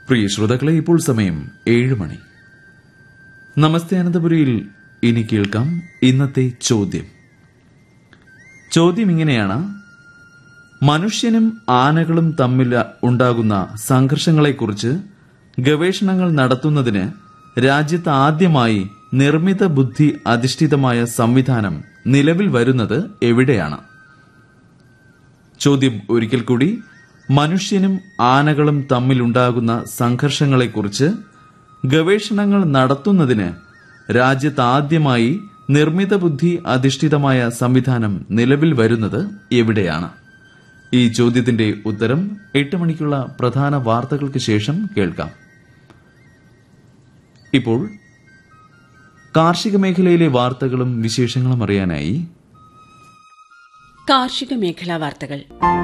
പ്രിയ ശ്രോതാക്കളെ ഇപ്പോൾ സമയം ഏഴ് മണി നമസ്തേ അനന്തപുരിയിൽ ഇനി കേൾക്കാം ഇന്നത്തെ ചോദ്യം ചോദ്യം ഇങ്ങനെയാണ് മനുഷ്യനും ആനകളും തമ്മിൽ ഉണ്ടാകുന്ന സംഘർഷങ്ങളെക്കുറിച്ച് ഗവേഷണങ്ങൾ നടത്തുന്നതിന് രാജ്യത്ത് ആദ്യമായി നിർമ്മിത ബുദ്ധി അധിഷ്ഠിതമായ സംവിധാനം നിലവിൽ വരുന്നത് എവിടെയാണ് ചോദ്യം ഒരിക്കൽ കൂടി മനുഷ്യനും ആനകളും തമ്മിലുണ്ടാകുന്ന സംഘർഷങ്ങളെക്കുറിച്ച് ഗവേഷണങ്ങൾ നടത്തുന്നതിന് രാജ്യത്ത് ആദ്യമായി നിർമ്മിത ബുദ്ധി അധിഷ്ഠിതമായ സംവിധാനം നിലവിൽ വരുന്നത് എവിടെയാണ് ഈ ചോദ്യത്തിന്റെ ഉത്തരം എട്ട് മണിക്കുള്ള പ്രധാന വാർത്തകൾക്ക് ശേഷം കേൾക്കാം ഇപ്പോൾ കാർഷിക മേഖലയിലെ വാർത്തകളും വിശേഷങ്ങളും അറിയാനായി കാർഷിക മേഖലാ വാർത്തകൾ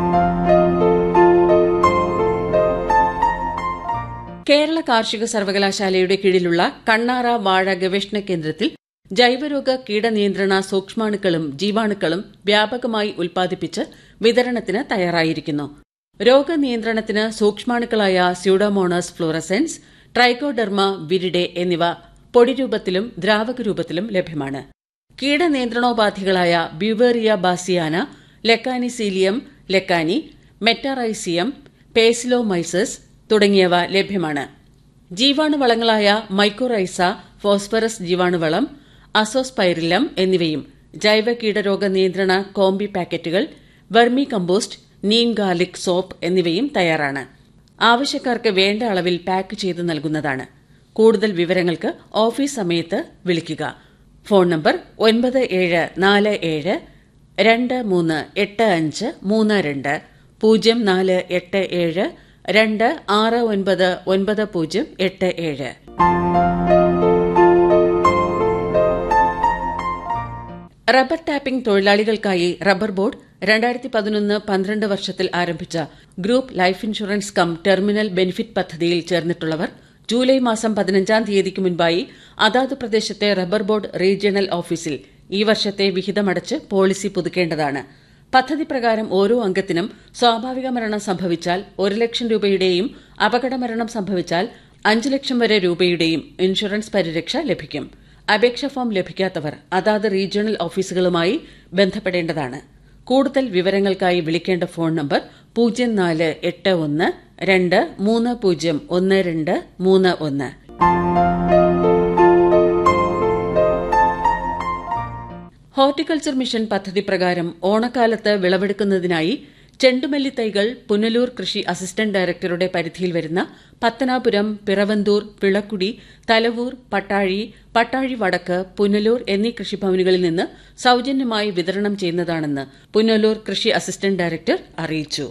കേരള കാർഷിക സർവകലാശാലയുടെ കീഴിലുള്ള കണ്ണാറ വാഴ ഗവേഷണ കേന്ദ്രത്തിൽ ജൈവരോഗ കീടനിയന്ത്രണ സൂക്ഷ്മാണുക്കളും ജീവാണുക്കളും വ്യാപകമായി ഉൽപ്പാദിപ്പിച്ച് വിതരണത്തിന് തയ്യാറായിരിക്കുന്നു രോഗനിയന്ത്രണത്തിന് സൂക്ഷ്മാണുക്കളായ സ്യൂഡോമോണസ് ഫ്ലൂറസെൻസ് ട്രൈക്കോഡെർമ വിരിഡെ എന്നിവ പൊടിരൂപത്തിലും ദ്രാവക രൂപത്തിലും ലഭ്യമാണ് കീടനിയന്ത്രണോപാധികളായ beauveria bassiana lecanicillium lecanii metarhizium paecilomyces തുടങ്ങിയവ ലഭ്യമാണ് ജീവാണുവളങ്ങളായ മൈക്കോറൈസ ഫോസ്ഫറസ് ജീവാണുവളം അസോസ്പൈറിലം എന്നിവയും ജൈവ കീടരോഗ നിയന്ത്രണ കോംബി പാക്കറ്റുകൾ vermicompost neem garlic soap എന്നിവയും തയ്യാറാണ് ആവശ്യക്കാർക്ക് വേണ്ട അളവിൽ പാക്ക് ചെയ്ത് നൽകുന്നതാണ് കൂടുതൽ വിവരങ്ങൾക്ക് ഓഫീസ് സമയത്ത് വിളിക്കുക ഫോൺ നമ്പർ ഒൻപത് ഏഴ് നാല് ഏഴ് രണ്ട് മൂന്ന് എട്ട് അഞ്ച് മൂന്ന് രണ്ട് പൂജ്യം നാല് എട്ട് ഏഴ് രണ്ട് ആറ് ഒൻപത് ഒൻപത് പൂജ്യം എട്ട് ഏഴ് റബ്ബർ ടാപ്പിംഗ് തൊഴിലാളികൾക്കായി റബ്ബർ ബോർഡ് രണ്ടായിരത്തി പതിനൊന്ന് പന്ത്രണ്ട് വർഷത്തിൽ ആരംഭിച്ച group life insurance cum terminal benefit പദ്ധതിയിൽ ചേർന്നിട്ടുള്ളവർ ജൂലൈ മാസം പതിനഞ്ചാം തീയതിക്ക് മുൻപായി അതാത് പ്രദേശത്തെ റബ്ബർ ബോർഡ് റീജിയണൽ ഓഫീസിൽ ഈ വർഷത്തെ വിഹിതമടച്ച് പോളിസി പുതുക്കേണ്ടതാണ് പദ്ധതി പ്രകാരം ഓരോ അംഗത്തിനും സ്വാഭാവിക മരണം സംഭവിച്ചാൽ ഒരു ലക്ഷം രൂപയുടെയും അപകടമരണം സംഭവിച്ചാൽ അഞ്ച് ലക്ഷം വരെ രൂപയുടെയും ഇൻഷുറൻസ് പരിരക്ഷ ലഭിക്കും അപേക്ഷ ഫോം ലഭിക്കാത്തവർ അതാത് റീജിയണൽ ഓഫീസുകളുമായി ബന്ധപ്പെടേണ്ടതാണ് കൂടുതൽ വിവരങ്ങൾക്കായി വിളിക്കേണ്ട ഫോൺ നമ്പർ പൂജ്യം നാല് എട്ട് ഒന്ന് രണ്ട് മൂന്ന് പൂജ്യം ഒന്ന് രണ്ട് മൂന്ന് ഒന്ന് ഹോർട്ടിക്കൾച്ചർ മിഷൻ പദ്ധതി പ്രകാരം ഓണക്കാലത്ത് വിളവെടുക്കുന്നതിനായി ചെണ്ടുമല്ലി തൈകൾ പുനലൂർ കൃഷി അസിസ്റ്റന്റ് ഡയറക്ടറുടെ പരിധിയിൽ വരുന്ന പത്തനാപുരം പിറവന്തൂർ പിളക്കുടി തലവൂർ പട്ടാഴി പട്ടാഴി വടക്ക് പുനലൂർ എന്നീ കൃഷിഭവനുകളിൽ നിന്ന് സൌജന്യമായി വിതരണം ചെയ്യുന്നതാണെന്ന് പുനലൂർ കൃഷി അസിസ്റ്റന്റ് ഡയറക്ടർ അറിയിച്ചു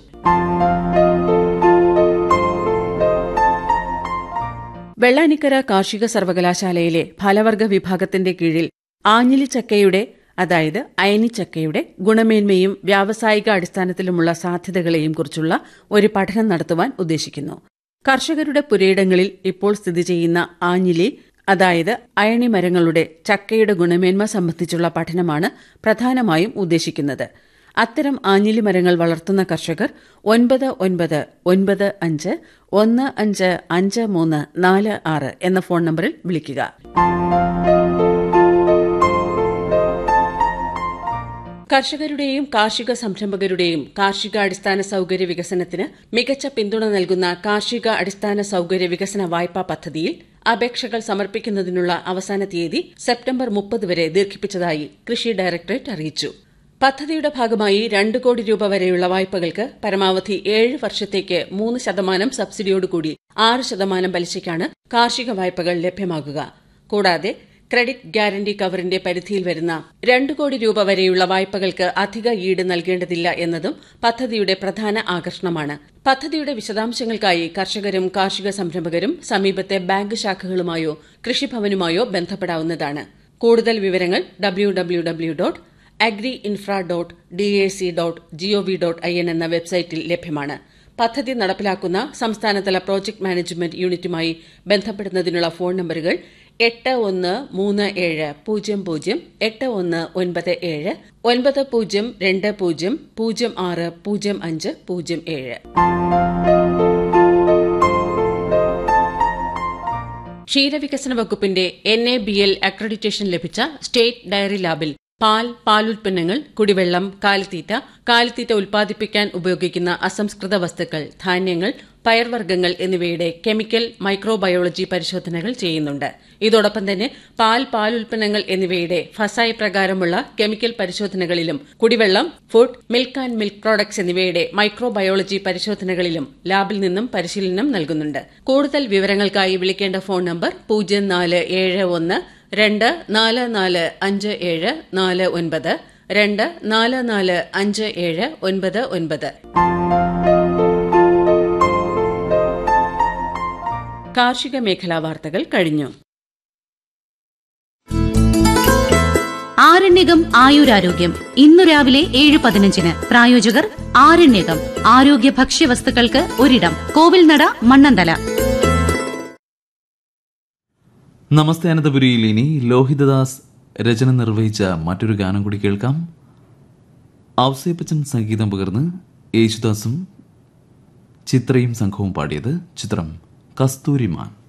വെള്ളാനിക്കര കാർഷിക സർവകലാശാലയിലെ ഫലവർഗ വിഭാഗത്തിന്റെ കീഴിൽ ആഞ്ഞിലിച്ചക്കയുടെ അതായത് അയനിച്ചക്കയുടെ ഗുണമേന്മയും വ്യാവസായിക അടിസ്ഥാനത്തിലുമുള്ള സാധ്യതകളെയും കുറിച്ചുള്ള ഒരു പഠനം നടത്തുവാൻ ഉദ്ദേശിക്കുന്നു കർഷകരുടെ പുരയിടങ്ങളിൽ ഇപ്പോൾ സ്ഥിതി ചെയ്യുന്ന ആഞ്ഞിലി അതായത് അയണി മരങ്ങളുടെ ചക്കയുടെ ഗുണമേന്മ സംബന്ധിച്ചുള്ള പഠനമാണ് പ്രധാനമായും ഉദ്ദേശിക്കുന്നത് അത്തരം ആഞ്ഞിലി മരങ്ങൾ വളർത്തുന്ന കർഷകർ ഒൻപത് ഒൻപത് ഒൻപത് അഞ്ച് ഒന്ന് അഞ്ച് അഞ്ച് മൂന്ന് നാല് ആറ് എന്ന ഫോൺ നമ്പറിൽ വിളിക്കുക കർഷകരുടെയും കാർഷിക സംരംഭകരുടെയും കാർഷിക അടിസ്ഥാന സൌകര്യ വികസനത്തിന് മികച്ച പിന്തുണ നൽകുന്ന കാർഷിക അടിസ്ഥാന സൌകര്യ വികസന വായ്പാ പദ്ധതിയിൽ അപേക്ഷകൾ സമർപ്പിക്കുന്നതിനുള്ള അവസാന തീയതി സെപ്റ്റംബർ മുപ്പത് വരെ ദീർഘിപ്പിച്ചതായി കൃഷി ഡയറക്ടറേറ്റ് അറിയിച്ചു പദ്ധതിയുടെ ഭാഗമായി രണ്ട് കോടി രൂപ വരെയുള്ള വായ്പകൾക്ക് പരമാവധി ഏഴ് വർഷത്തേക്ക് മൂന്ന് ശതമാനം സബ്സിഡിയോടുകൂടി ആറ് ശതമാനം പലിശയ്ക്കാണ് കാർഷിക വായ്പകൾ ലഭ്യമാകുക കൂടാതെ ക്രെഡിറ്റ് ഗ്യാരണ്ടി കവറിന്റെ പരിധിയിൽ വരുന്ന രണ്ട് കോടി രൂപ വരെയുള്ള വായ്പകൾക്ക് അധിക ഈട് നൽകേണ്ടതില്ല എന്നതും പദ്ധതിയുടെ പ്രധാന ആകർഷണമാണ് പദ്ധതിയുടെ വിശദാംശങ്ങൾക്കായി കർഷകരും കാർഷിക സംരംഭകരും സമീപത്തെ ബാങ്ക് ശാഖകളുമായോ കൃഷിഭവനുമായോ ബന്ധപ്പെടാവുന്നതാണ് കൂടുതൽ വിവരങ്ങൾ W W W dot agri infra dot D A C dot GOV dot I N എന്ന വെബ്സൈറ്റിൽ ലഭ്യമാണ് പദ്ധതി നടപ്പിലാക്കുന്ന സംസ്ഥാനതല പ്രോജക്ട് മാനേജ്മെന്റ് യൂണിറ്റുമായി ബന്ധപ്പെടുന്നതിനുള്ള ഫോൺ നമ്പറുകൾ എട്ട് ഒന്ന് മൂന്ന് ഏഴ് പൂജ്യം പൂജ്യം എട്ട് ഒന്ന് ഒൻപത് ഏഴ് ഒൻപത് പൂജ്യം രണ്ട് പൂജ്യം പൂജ്യം ആറ് പൂജ്യം അഞ്ച് പൂജ്യം ഏഴ് ക്ഷീരവികസന വകുപ്പിന്റെ N A B L accreditation ലഭിച്ച സ്റ്റേറ്റ് ഡയറി ലാബിൽ പാൽ പാലുൽപ്പന്നങ്ങൾ കുടിവെള്ളം കാലിത്തീറ്റ കാലിത്തീറ്റ ഉൽപ്പാദിപ്പിക്കാൻ ഉപയോഗിക്കുന്ന അസംസ്കൃത വസ്തുക്കൾ ധാന്യങ്ങൾ പയർവർഗ്ഗങ്ങൾ എന്നിവയുടെ കെമിക്കൽ മൈക്രോബയോളജി പരിശോധനകൾ ചെയ്യുന്നുണ്ട് ഇതോടൊപ്പം തന്നെ പാൽ പാലുൽപ്പന്നങ്ങൾ എന്നിവയുടെ ഫസായി പ്രകാരമുള്ള കെമിക്കൽ പരിശോധനകളിലും കുടിവെള്ളം food milk and milk products എന്നിവയുടെ മൈക്രോബയോളജി പരിശോധനകളിലും ലാബിൽ നിന്നും പരിശീലനം നൽകുന്നുണ്ട് കൂടുതൽ വിവരങ്ങൾക്കായി വിളിക്കേണ്ട ഫോൺ നമ്പർ പൂജ്യം നാല് ഏഴ് ഒന്ന് രണ്ട് നാല് നാല് അഞ്ച് ഏഴ് നാല് ഒൻപത് രണ്ട് നാല് നാല് അഞ്ച് ഏഴ് ഒൻപത് ഒൻപത് കാർഷിക മേഖലാ വാർത്തകൾ കഴിഞ്ഞു ആരണ്യകം ആയുരാരോഗ്യം ഇന്നു രാവിലെ ഏഴ് പതിനഞ്ചിന് പ്രായോജകർ ആരണ്യകം ആരോഗ്യ ഭക്ഷ്യവസ്തുക്കൾക്ക് ഒരിടം കോവിൽനട മണ്ണന്തല നമസ്തേ അനന്തപുരിയിൽ ഇനി ലോഹിതദാസ് രചന നിർവഹിച്ച മറ്റൊരു ഗാനം കൂടി കേൾക്കാം ഔസേപ്പച്ചൻ സംഗീതം പകർന്ന് യേശുദാസും ചിത്രയും സംഘവും പാടിയത് ചിത്രം കസ്തൂരിമാൻ